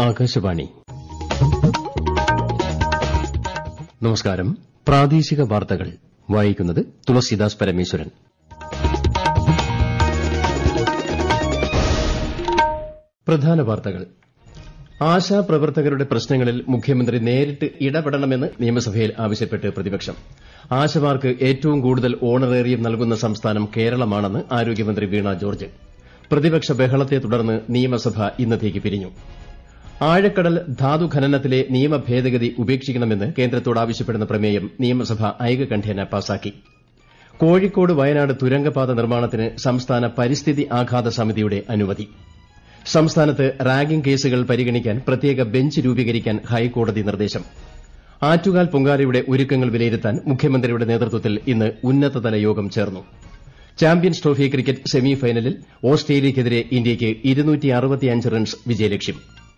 ആകാശവാണി നമസ്കാരം പ്രാദേശിക വാർത്തകൾ വായിക്കുന്നത് തുളസീദാസ് പരമേശ്വരൻ പ്രധാന വാർത്തകൾ ആശാപ്രവർത്തകരുടെ പ്രശ്നങ്ങളിൽ മുഖ്യമന്ത്രി നേരിട്ട് ഇടപെടണമെന്ന് നിയമസഭയിൽ ആവശ്യപ്പെട്ട് പ്രതിപക്ഷം ആശമാർക്ക് ഏറ്റവും കൂടുതൽ ഓണറേറിയം നൽകുന്ന സംസ്ഥാനം കേരളമാണെന്ന് ആരോഗ്യമന്ത്രി വീണ ജോർജ് പ്രതിപക്ഷ ബഹളത്തെ തുടർന്ന് നിയമസഭ ഇന്നത്തേക്ക് പിരിഞ്ഞു ആഴക്കടൽ ധാതുഖനനത്തിലെ നിയമ ഭേദഗതി ഉപേക്ഷിക്കണമെന്ന് കേന്ദ്രത്തോട് ആവശ്യപ്പെടുന്ന പ്രമേയം നിയമസഭ ഐകകണ്ഠ്യേന പാസാക്കി കോഴിക്കോട് വയനാട് തുരങ്കപാത നിർമ്മാണത്തിന് സംസ്ഥാന പരിസ്ഥിതി ആഘാത സമിതിയുടെ അനുമതി സംസ്ഥാനത്ത് റാഗിംഗ് കേസുകൾ പരിഗണിക്കാൻ പ്രത്യേക ബെഞ്ച് രൂപീകരിക്കാൻ ഹൈക്കോടതി നിർദ്ദേശം ആറ്റുകാൽ പൊങ്കാലയുടെ ഒരുക്കങ്ങൾ വിലയിരുത്താൻ മുഖ്യമന്ത്രിയുടെ നേതൃത്വത്തിൽ ഇന്ന് ഉന്നതതല യോഗം ചേർന്നു ചാമ്പ്യൻസ് ട്രോഫി ക്രിക്കറ്റ് സെമി ഫൈനലിൽ ഓസ്ട്രേലിയയ്ക്കെതിരെ ഇന്ത്യയ്ക്ക് റൺസ് വിജയലക്ഷ്യം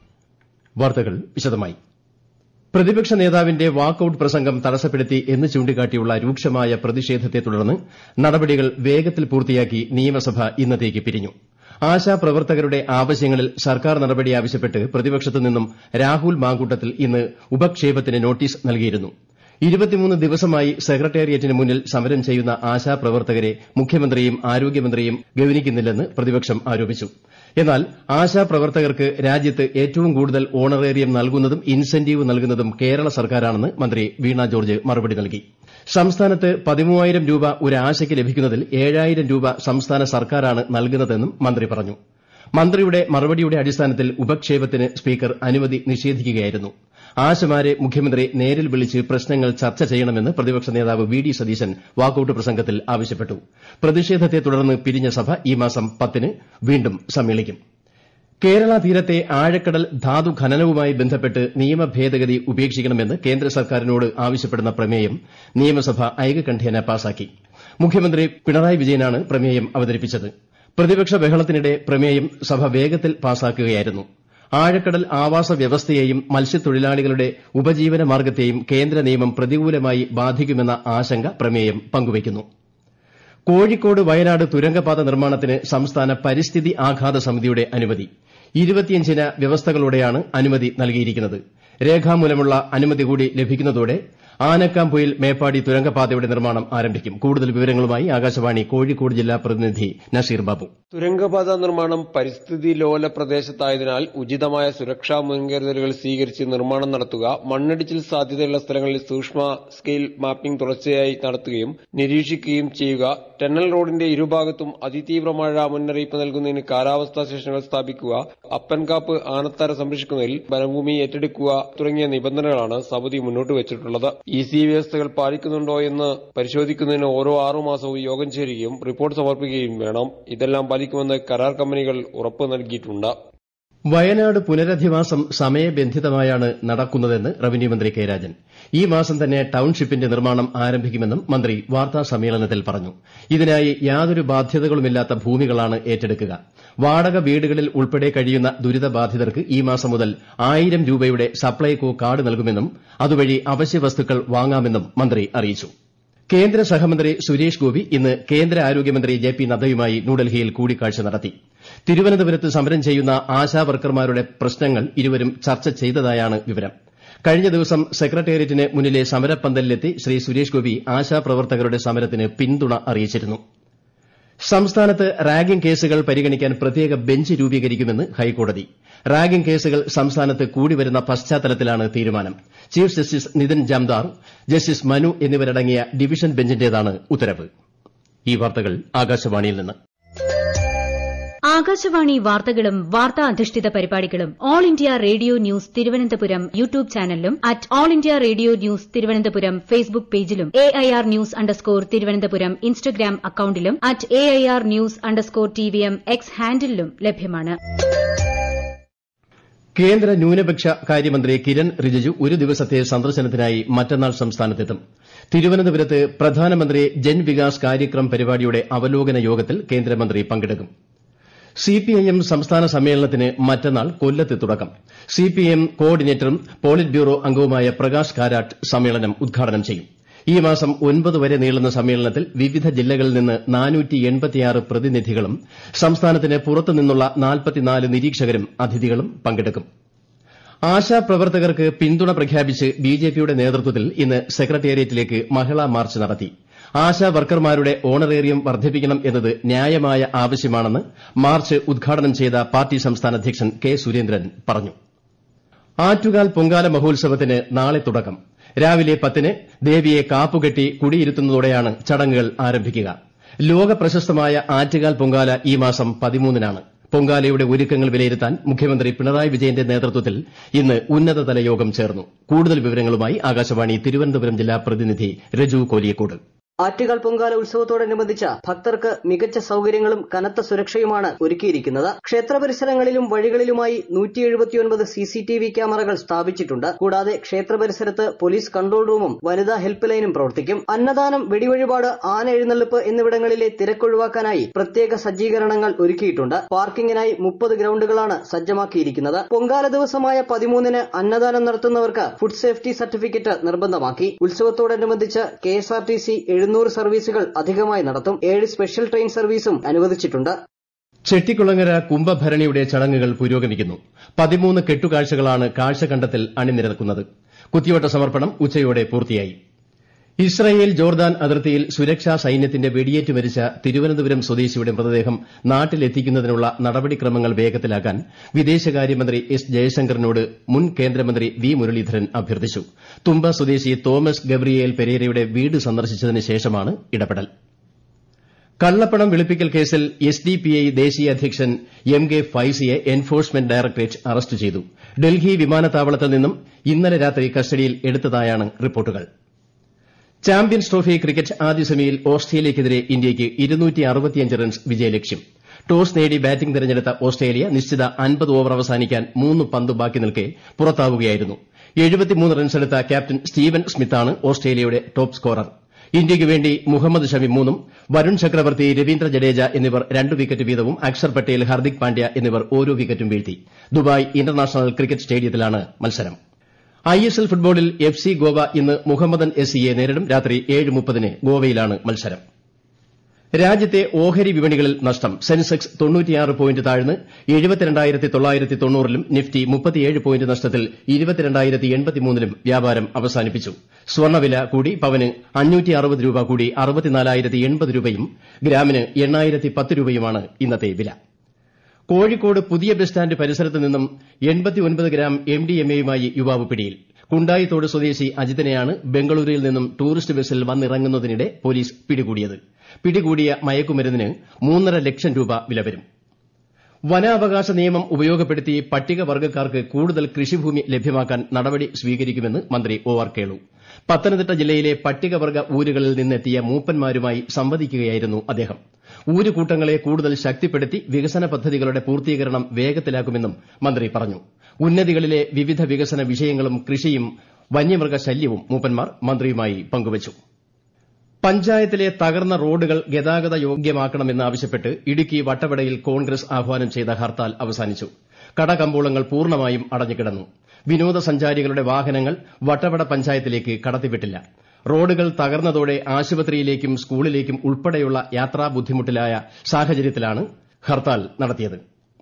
വാർത്തകൾ വിശദമായി പ്രതിപക്ഷ നേതാവിന്റെ വാക്കൌട്ട് പ്രസംഗം തടസ്സപ്പെടുത്തി എന്ന് ചൂണ്ടിക്കാട്ടിയുള്ള രൂക്ഷമായ പ്രതിഷേധത്തെ തുടർന്ന് നടപടികൾ വേഗത്തിൽ പൂർത്തിയാക്കി നിയമസഭ ഇന്നത്തേക്ക് പിരിഞ്ഞു ആശാപ്രവർത്തകരുടെ ആവശ്യങ്ങളിൽ സർക്കാർ നടപടി ആവശ്യപ്പെട്ട് പ്രതിപക്ഷത്തു നിന്നും രാഹുൽ മാങ്കൂട്ടത്തിൽ ഇന്ന് ഉപക്ഷേപത്തിന് നോട്ടീസ് നൽകിയിരുന്നു ഇരുപത്തിമൂന്ന് ദിവസമായി സെക്രട്ടേറിയറ്റിന് മുന്നിൽ സമരം ചെയ്യുന്ന ആശാപ്രവർത്തകരെ മുഖ്യമന്ത്രിയും ആരോഗ്യമന്ത്രിയും ഗവനിക്കുന്നില്ലെന്ന് പ്രതിപക്ഷം ആരോപിച്ചു എന്നാൽ ആശാപ്രവർത്തകർക്ക് രാജ്യത്ത് ഏറ്റവും കൂടുതൽ ഓണറേറിയം നൽകുന്നതും ഇൻസെന്റീവ് നൽകുന്നതും കേരള സർക്കാരാണെന്ന് മന്ത്രി വീണ ജോർജ് മറുപടി നൽകി സംസ്ഥാനത്ത് പതിമൂവായിരം രൂപ ഒരു ആശയ്ക്ക് ലഭിക്കുന്നതിൽ ഏഴായിരം രൂപ സംസ്ഥാന സർക്കാരാണ് നൽകുന്നതെന്നും മന്ത്രി പറഞ്ഞു മന്ത്രിയുടെ മറുപടിയുടെ അടിസ്ഥാനത്തിൽ ഉപക്ഷേപത്തിന് സ്പീക്കർ അനുമതി നിഷേധിക്കുകയായിരുന്നു ആശമാരെ മുഖ്യമന്ത്രി നേരിൽ വിളിച്ച് പ്രശ്നങ്ങൾ ചർച്ച ചെയ്യണമെന്ന് പ്രതിപക്ഷ നേതാവ് വി ഡി സതീശൻ വാക്കൌട്ട് പ്രസംഗത്തിൽ ആവശ്യപ്പെട്ടു പ്രതിഷേധത്തെ തുടർന്ന് പിരിഞ്ഞ സഭ ഈ മാസം പത്തിന് വീണ്ടും സമ്മേളിക്കും കേരള തീരത്തെ ആഴക്കടൽ ധാതു ഖനനവുമായി ബന്ധപ്പെട്ട് നിയമ ഭേദഗതി ഉപേക്ഷിക്കണമെന്ന് കേന്ദ്ര സർക്കാരിനോട് ആവശ്യപ്പെടുന്ന പ്രമേയം നിയമസഭ ഐകകണ്ഠ്യേന പാസാക്കി മുഖ്യമന്ത്രി പിണറായി വിജയനാണ് പ്രമേയം അവതരിപ്പിച്ചത് പ്രതിപക്ഷ ബഹളത്തിനിടെ പ്രമേയം സഭ വേഗത്തിൽ പാസാക്കുകയായിരുന്നു ആഴക്കടൽ ആവാസ വ്യവസ്ഥയെയും മത്സ്യത്തൊഴിലാളികളുടെ ഉപജീവന മാർഗ്ഗത്തെയും കേന്ദ്ര നിയമം പ്രതികൂലമായി ബാധിക്കുമെന്ന ആശങ്ക പ്രമേയം പങ്കുവയ്ക്കുന്നു കോഴിക്കോട് വയനാട് തുരങ്കപാത നിർമ്മാണത്തിന് സംസ്ഥാന പരിസ്ഥിതി ആഘാത സമിതിയുടെ അനുമതി ഇരുപത്തിയഞ്ചിന വ്യവസ്ഥകളോടെയാണ് അനുമതി നൽകിയിരിക്കുന്നത് രേഖാമൂലമുള്ള അനുമതി കൂടി ലഭിക്കുന്നതോടെ ആനക്കാംപൊയിൽ മേപ്പാടി തുരങ്കപാതയുടെ നിർമ്മാണം ആരംഭിക്കും കൂടുതൽ വിവരങ്ങളുമായി ആകാശവാണി കോഴിക്കോട് ജില്ലാ പ്രതിനിധി നസീർ ബാബു തുരങ്കപാത നിർമ്മാണം പരിസ്ഥിതി ലോല പ്രദേശത്തായതിനാൽ ഉചിതമായ സുരക്ഷാ മുൻകരുതലുകൾ സ്വീകരിച്ച് നിർമ്മാണം നടത്തുക മണ്ണിടിച്ചിൽ സാധ്യതയുള്ള സ്ഥലങ്ങളിൽ സൂക്ഷ്മ സ്കെയിൽ മാപ്പിംഗ് തുടർച്ചയായി നടത്തുകയും നിരീക്ഷിക്കുകയും ചെയ്യുക ടണൽ റോഡിന്റെ ഇരുഭാഗത്തും അതിതീവ്ര മഴ മുന്നറിയിപ്പ് നൽകുന്നതിന് കാലാവസ്ഥാ സ്റ്റേഷനുകൾ സ്ഥാപിക്കുക അപ്പൻകാപ്പ് ആനത്താര സംരക്ഷിക്കുന്നതിൽ വനഭൂമി ഏറ്റെടുക്കുക തുടങ്ങിയ നിബന്ധനകളാണ് സമിതി മുന്നോട്ട് വച്ചിട്ടുള്ളത് ഇ സി വ്യവസ്ഥകൾ പാലിക്കുന്നുണ്ടോ എന്ന് പരിശോധിക്കുന്നതിന് ഓരോ ആറുമാസവും യോഗം ചേരുകയും റിപ്പോർട്ട് സമർപ്പിക്കുകയും വേണം ഇതെല്ലാം പാലിക്കുമെന്ന് കരാർ കമ്പനികൾ ഉറപ്പ് നൽകിയിട്ടുണ്ട് വയനാട് പുനരധിവാസം സമയബന്ധിതമായാണ് നടക്കുന്നതെന്ന് റവന്യൂ മന്ത്രി കെ രാജൻ ഈ മാസം തന്നെ ടൌൺഷിപ്പിന്റെ നിർമ്മാണം ആരംഭിക്കുമെന്നും മന്ത്രി വാർത്താ സമ്മേളനത്തിൽ പറഞ്ഞു ഇതിനായി യാതൊരു ബാധ്യതകളുമില്ലാത്ത ഭൂമികളാണ് ഏറ്റെടുക്കുക വാടക വീടുകളിൽ ഉൾപ്പെടെ കഴിയുന്ന ദുരിതബാധിതർക്ക് ഈ മാസം മുതൽ ആയിരം രൂപയുടെ സപ്ലൈകോ കാർഡ് നൽകുമെന്നും അതുവഴി അവശ്യ വസ്തുക്കൾ വാങ്ങാമെന്നും മന്ത്രി അറിയിച്ചു കേന്ദ്ര സഹമന്ത്രി സുരേഷ് ഗോപി ഇന്ന് കേന്ദ്ര ആരോഗ്യമന്ത്രി ജെ പി നദ്ദയുമായി ന്യൂഡൽഹിയിൽ കൂടിക്കാഴ്ച നടത്തി തിരുവനന്തപുരത്ത് സമരം ചെയ്യുന്ന ആശാവർക്കർമാരുടെ പ്രശ്നങ്ങൾ ഇരുവരും ചർച്ച ചെയ്തതായാണ് വിവരം കഴിഞ്ഞ ദിവസം സെക്രട്ടേറിയറ്റിന് മുന്നിലെ സമരപ്പന്തലിലെത്തി ശ്രീ സുരേഷ് ഗോപി ആശാപ്രവർത്തകരുടെ സമരത്തിന് പിന്തുണ അറിയിച്ചിരുന്നു സംസ്ഥാനത്ത് റാഗിംഗ് കേസുകൾ പരിഗണിക്കാൻ പ്രത്യേക ബെഞ്ച് രൂപീകരിക്കുമെന്ന് ഹൈക്കോടതി റാഗിംഗ് കേസുകൾ സംസ്ഥാനത്ത് കൂടിവരുന്ന പശ്ചാത്തലത്തിലാണ് തീരുമാനം chief justice Nitin Jamdar justice Manu എന്നിവരടങ്ങിയ ഡിവിഷൻ ബെഞ്ചിന്റേതാണ് ഉത്തരവ് ഈ വാർത്തകൾ ആകാശവാണിയിൽ നിന്ന് ആകാശവാണി വാർത്തകളും വാർത്താ അധിഷ്ഠിത പരിപാടികളും all India radio news Thiruvananthapuram YouTube ചാനലിലും at all India radio news Thiruvananthapuram Facebook പേജിലും A I R news underscore Thiruvananthapuram Instagram അക്കൌണ്ടിലും at A I R news underscore T V M X ഹാൻഡിലും ലഭ്യമാണ് കേന്ദ്ര ന്യൂനപക്ഷ കാര്യമന്ത്രി കിരൺ റിജിജു ഒരു ദിവസത്തെ സന്ദർശനത്തിനായി മറ്റന്നാൾ സംസ്ഥാനത്തെത്തും തിരുവനന്തപുരത്ത് പ്രധാനമന്ത്രി ജൻ വികാസ് കാര്യക്രം പരിപാടിയുടെ അവലോകന യോഗത്തിൽ കേന്ദ്രമന്ത്രി പങ്കെടുക്കും സിപിഐഎം സംസ്ഥാന സമ്മേളനത്തിന് മറ്റന്നാൾ കൊല്ലത്ത് തുടക്കം സിപിഐഎം കോർഡിനേറ്ററും പോളിറ്റ് ബ്യൂറോ അംഗവുമായ പ്രകാശ് കാരാട്ട് സമ്മേളനം ഉദ്ഘാടനം ചെയ്യും ഈ മാസം ഒൻപത് വരെ നീളുന്ന സമ്മേളനത്തിൽ വിവിധ ജില്ലകളിൽ നിന്ന് പ്രതിനിധികളും സംസ്ഥാനത്തിന് പുറത്തുനിന്നുള്ള നിരീക്ഷകരും അതിഥികളും പങ്കെടുക്കും ആശാപ്രവർത്തകർക്ക് പിന്തുണ പ്രഖ്യാപിച്ച് ബിജെപിയുടെ നേതൃത്വത്തിൽ ഇന്ന് സെക്രട്ടേറിയറ്റിലേക്ക് മഹിളാ മാർച്ച് നടത്തി ആശാ വർക്കർമാരുടെ ഓണറേറിയം വർദ്ധിപ്പിക്കണം എന്നത് ന്യായമായ ആവശ്യമാണെന്ന് മാർച്ച് ഉദ്ഘാടനം ചെയ്ത പാർട്ടി സംസ്ഥാന അധ്യക്ഷൻ കെ സുരേന്ദ്രൻ പറഞ്ഞു ആറ്റുകാൽ പൊങ്കാല മഹോത്സവത്തിന് നാളെ തുടക്കം രാവിലെ പത്തിന് ദേവിയെ കാപ്പുകെട്ടി കുടിയിരുത്തുന്നതോടെയാണ് ചടങ്ങുകൾ ആരംഭിക്കുക ലോക പ്രശസ്തമായ ആറ്റുകാൽ പൊങ്കാല ഈ മാസം പതിമൂന്നിനാണ് പൊങ്കാലയുടെ ഒരുക്കങ്ങൾ വിലയിരുത്താൻ മുഖ്യമന്ത്രി പിണറായി വിജയന്റെ നേതൃത്വത്തിൽ ഇന്ന് ഉന്നതതല യോഗം ചേർന്നു കൂടുതൽ വിവരങ്ങളുമായി ആകാശവാണി തിരുവനന്തപുരം ജില്ലാ പ്രതിനിധി രജു കോലിയക്കോട് ആറ്റുകാൽ പൊങ്കാല ഉത്സവത്തോടനുബന്ധിച്ച് ഭക്തർക്ക് മികച്ച സൌകര്യങ്ങളും കനത്ത സുരക്ഷയുമാണ് ഒരുക്കിയിരിക്കുന്നത് ക്ഷേത്ര പരിസരങ്ങളിലും വഴികളിലുമായി നൂറ്റി എഴുപത്തിയൊൻപത് സി സി ടി വി ക്യാമറകൾ സ്ഥാപിച്ചിട്ടുണ്ട് കൂടാതെ ക്ഷേത്ര പരിസരത്ത് പോലീസ് കൺട്രോൾ റൂമും വനിതാ ഹെൽപ്പ് ലൈനും പ്രവർത്തിക്കും അന്നദാനം വെടിവഴിപാട് ആന എഴുന്നള്ളിപ്പ് എന്നിവിടങ്ങളിലെ തിരക്കൊഴിവാക്കാനായി പ്രത്യേക സജ്ജീകരണങ്ങൾ ഒരുക്കിയിട്ടുണ്ട് പാർക്കിംഗിനായി മുപ്പത് ഗ്രൌണ്ടുകളാണ് സജ്ജമാക്കിയിരിക്കുന്നത് പൊങ്കാല ദിവസമായ പതിമൂന്നിന് അന്നദാനം നടത്തുന്നവർക്ക് ഫുഡ് സേഫ്റ്റി സർട്ടിഫിക്കറ്റ് നിർബന്ധമാക്കി ഉത്സവത്തോടനുബന്ധിച്ച് K S R T C എഴുന്നൂറ് സർവീസുകൾ അധികമായി നടത്തും ഏഴ് സ്പെഷ്യൽ ട്രെയിൻ സർവീസും അനുവദിച്ചിട്ടുണ്ട് ചെട്ടിക്കുളങ്ങര കുംഭഭരണിയുടെ ചടങ്ങുകൾ പുരോഗമിക്കുന്നു പതിമൂന്ന് കെട്ടുകാഴ്ചകളാണ് കാഴ്ചകണ്ടത്തിൽ അണിനിരക്കുന്നത് കുത്തിയോട്ട സമർപ്പണം ഉച്ചയോടെ പൂർത്തിയായി ഇസ്രയേൽ ജോർദാൻ അതിർത്തിയിൽ സുരക്ഷാ സൈന്യത്തിന്റെ വെടിയേറ്റ് മരിച്ച തിരുവനന്തപുരം സ്വദേശിയുടെ മൃതദേഹം നാട്ടിലെത്തിക്കുന്നതിനുള്ള നടപടിക്രമങ്ങൾ വേഗത്തിലാക്കാൻ വിദേശകാര്യമന്ത്രി എസ് ജയശങ്കറിനോട് മുൻ കേന്ദ്രമന്ത്രി വി മുരളീധരൻ അഭ്യർത്ഥിച്ചു തുമ്പ സ്വദേശി തോമസ് ഗബ്രിയേൽ പെരേരയുടെ വീട് സന്ദർശിച്ചതിന് ശേഷമാണ് ഇടപെടൽ കള്ളപ്പണം വെളുപ്പിക്കൽ കേസിൽ എസ് ഡി പി ഐ ദേശീയ അധ്യക്ഷൻ എം കെ ഫൈസിയെ എൻഫോഴ്സ്മെന്റ് ഡയറക്ടറേറ്റ് അറസ്റ്റ് ചെയ്തു ഡൽഹി വിമാനത്താവളത്തിൽ നിന്നും ഇന്നലെ രാത്രി കസ്റ്റഡിയിൽ എടുത്തതായാണ് റിപ്പോർട്ടുകൾ ചാമ്പ്യൻസ് ട്രോഫി ക്രിക്കറ്റ് ആദ്യ സെമിയിൽ ഓസ്ട്രേലിയയ്ക്കെതിരെ ഇന്ത്യയ്ക്ക് റൺസ് വിജയലക്ഷ്യം ടോസ് നേടി ബാറ്റിംഗ് തിരഞ്ഞെടുത്ത ഓസ്ട്രേലിയ നിശ്ചിത അൻപത് ഓവർ അവസാനിക്കാൻ മൂന്ന് പന്ത് ബാക്കി നിൽക്കെ പുറത്താവുകയായിരുന്നു റൺസെടുത്ത ക്യാപ്റ്റൻ സ്റ്റീവൻ സ്മിത്താണ് ഓസ്ട്രേലിയയുടെ ടോപ്പ് സ്കോറർ ഇന്ത്യയ്ക്ക് വേണ്ടി മുഹമ്മദ് ഷമി മൂന്നും വരുൺ ചക്രവർത്തി രവീന്ദ്ര ജഡേജ എന്നിവർ രണ്ട് വിക്കറ്റ് വീതവും അക്ഷർ പട്ടേൽ ഹർദിക് പാണ്ഡ്യ എന്നിവർ ഓരോ വിക്കറ്റും വീഴ്ത്തി ദുബായ് ഇന്റർനാഷണൽ ക്രിക്കറ്റ് സ്റ്റേഡിയത്തിലാണ് മത്സരം ഐഎസ്എൽ ഫുട്ബോളിൽ എഫ് സി ഗോവ ഇന്ന് മുഹമ്മദൻ എസ് സിയെ നേരിടും രാത്രി ഏഴ് മുപ്പതിന് ഗോവയിലാണ് മത്സരം രാജ്യത്തെ ഓഹരി വിപണികളിൽ നഷ്ടം സെൻസെക്സ് തൊണ്ണൂറ്റിയാറ് പോയിന്റ് താഴ്ന്ന് എഴുപത്തിരണ്ടായിരത്തി തൊള്ളായിരത്തി തൊണ്ണൂറിലും നിഫ്റ്റി മുപ്പത്തിയേഴ് പോയിന്റ് നഷ്ടത്തിൽ ഇരുപത്തിരണ്ടായിരത്തി എൺപത്തിമൂന്നിലും വ്യാപാരം അവസാനിപ്പിച്ചു സ്വർണ്ണവില കൂടി പവന് അഞ്ഞൂറ്റി അറുപത് രൂപ കൂടി അറുപത്തിനാലായിരത്തി എൺപത് രൂപയും ഗ്രാമിന് എണ്ണായിരത്തി പത്ത് രൂപയുമാണ് ഇന്നത്തെ വില കോഴിക്കോട് പുതിയ ബസ് സ്റ്റാൻഡ് പരിസരത്ത് നിന്നും എൺപത്തിയൊൻപത് ഗ്രാം എംഡിഎംഎയുമായി യുവാവ് പിടിയിൽ കുണ്ടായിത്തോട് സ്വദേശി അജിത്തിനെയാണ് ബംഗളൂരുവിൽ നിന്നും ടൂറിസ്റ്റ് ബസ്സിൽ വന്നിറങ്ങുന്നതിനിടെ പോലീസ് പിടികൂടിയത് പിടികൂടിയ മയക്കുമരുന്നിന് മൂന്നര ലക്ഷം രൂപ വില വരും വനാവകാശ നിയമം ഉപയോഗപ്പെടുത്തി പട്ടികവർഗ്ഗക്കാർക്ക് കൂടുതൽ കൃഷിഭൂമി ലഭ്യമാക്കാൻ നടപടി സ്വീകരിക്കുമെന്ന് മന്ത്രി ഒ ആർ കേളു പത്തനംതിട്ട ജില്ലയിലെ പട്ടികവർഗ്ഗ ഊരുകളിൽ നിന്നെത്തിയ മൂപ്പന്മാരുമായി സംവദിക്കുകയായിരുന്നു അദ്ദേഹം ഊരുകൂട്ടങ്ങളെ കൂടുതൽ ശക്തിപ്പെടുത്തി വികസന പദ്ധതികളുടെ പൂർത്തീകരണം വേഗത്തിലാക്കുമെന്നും മന്ത്രി പറഞ്ഞു ഉന്നതികളിലെ വിവിധ വികസന വിഷയങ്ങളും കൃഷിയും വന്യമൃഗശല്യവും മൂപ്പന്മാർ മന്ത്രിയുമായി പങ്കുവച്ചു പഞ്ചായത്തിലെ തകർന്ന റോഡുകൾ ഗതാഗത യോഗ്യമാക്കണമെന്നാവശ്യപ്പെട്ട് ഇടുക്കി വട്ടവടയിൽ കോൺഗ്രസ് ആഹ്വാനം ചെയ്ത ഹർത്താൽ അവസാനിച്ചു കടകമ്പോളങ്ങൾ പൂർണ്ണമായും അടഞ്ഞുകിടന്നു വിനോദസഞ്ചാരികളുടെ വാഹനങ്ങൾ വട്ടവട പഞ്ചായത്തിലേക്ക് കടത്തിവിട്ടില്ല റോഡുകൾ തകർന്നതോടെ ആശുപത്രിയിലേക്കും സ്കൂളിലേക്കും ഉൾപ്പെടെയുള്ള യാത്രാ ബുദ്ധിമുട്ടിലായ സാഹചര്യത്തിലാണ് ഹർത്താൽ നടത്തിയത്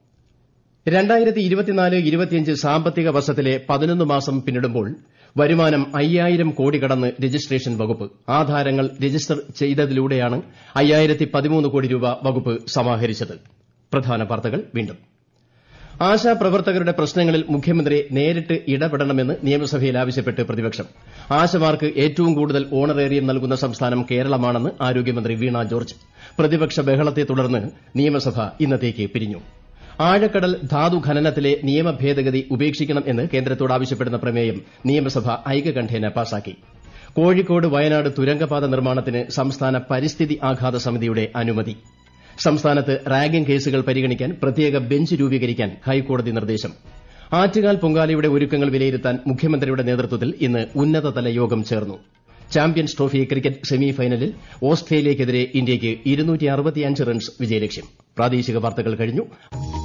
സാമ്പത്തിക വർഷത്തിലെ പതിനൊന്ന് മാസം പിന്നിടുമ്പോൾ വരുമാനം അയ്യായിരം കോടി കടന്ന് രജിസ്ട്രേഷൻ വകുപ്പ് ആധാരങ്ങൾ രജിസ്റ്റർ ചെയ്തതിലൂടെയാണ് അയ്യായിരത്തി പതിമൂന്ന് കോടി രൂപ വകുപ്പ് സമാഹരിച്ചത് പ്രധാന വാർത്തകൾ വീണ്ടും ആശാപ്രവർത്തകരുടെ പ്രശ്നങ്ങളിൽ മുഖ്യമന്ത്രി നേരിട്ട് ഇടപെടണമെന്ന് നിയമസഭയിൽ ആവശ്യപ്പെട്ട് പ്രതിപക്ഷം ആശമാർക്ക് ഏറ്റവും കൂടുതൽ ഓണറേറിയം നൽകുന്ന സംസ്ഥാനം കേരളമാണെന്ന് ആരോഗ്യമന്ത്രി വീണ ജോർജ് പ്രതിപക്ഷ ബഹളത്തെ തുടർന്ന് നിയമസഭ ഇന്നത്തേക്ക് പിരിഞ്ഞു ആഴക്കടൽ ധാതു ഖനനത്തിലെ നിയമ ഭേദഗതി ഉപേക്ഷിക്കണം എന്ന് കേന്ദ്രത്തോട് ആവശ്യപ്പെടുന്ന പ്രമേയം നിയമസഭ ഐകകണ്ഠേന പാസാക്കി കോഴിക്കോട് വയനാട് തുരങ്കപാത നിർമ്മാണത്തിന് സംസ്ഥാന പരിസ്ഥിതി ആഘാത സമിതിയുടെ അനുമതി സംസ്ഥാനത്ത് റാഗിംഗ് കേസുകൾ പരിഗണിക്കാൻ പ്രത്യേക ബെഞ്ച് രൂപീകരിക്കാൻ ഹൈക്കോടതി നിർദ്ദേശം ആറ്റുകാൽ പൊങ്കാലയുടെ ഒരുക്കങ്ങൾ വിലയിരുത്താൻ മുഖ്യമന്ത്രിയുടെ നേതൃത്വത്തിൽ ഇന്ന് ഉന്നതതല യോഗം ചേർന്നു ചാമ്പ്യൻസ് ട്രോഫി ക്രിക്കറ്റ് സെമി ഫൈനലിൽ ഓസ്ട്രേലിയയ്ക്കെതിരെ ഇന്ത്യയ്ക്ക് റൺസ് വിജയലക്ഷ്യം പ്രാദേശിക വാർത്തകൾ കഴിഞ്ഞു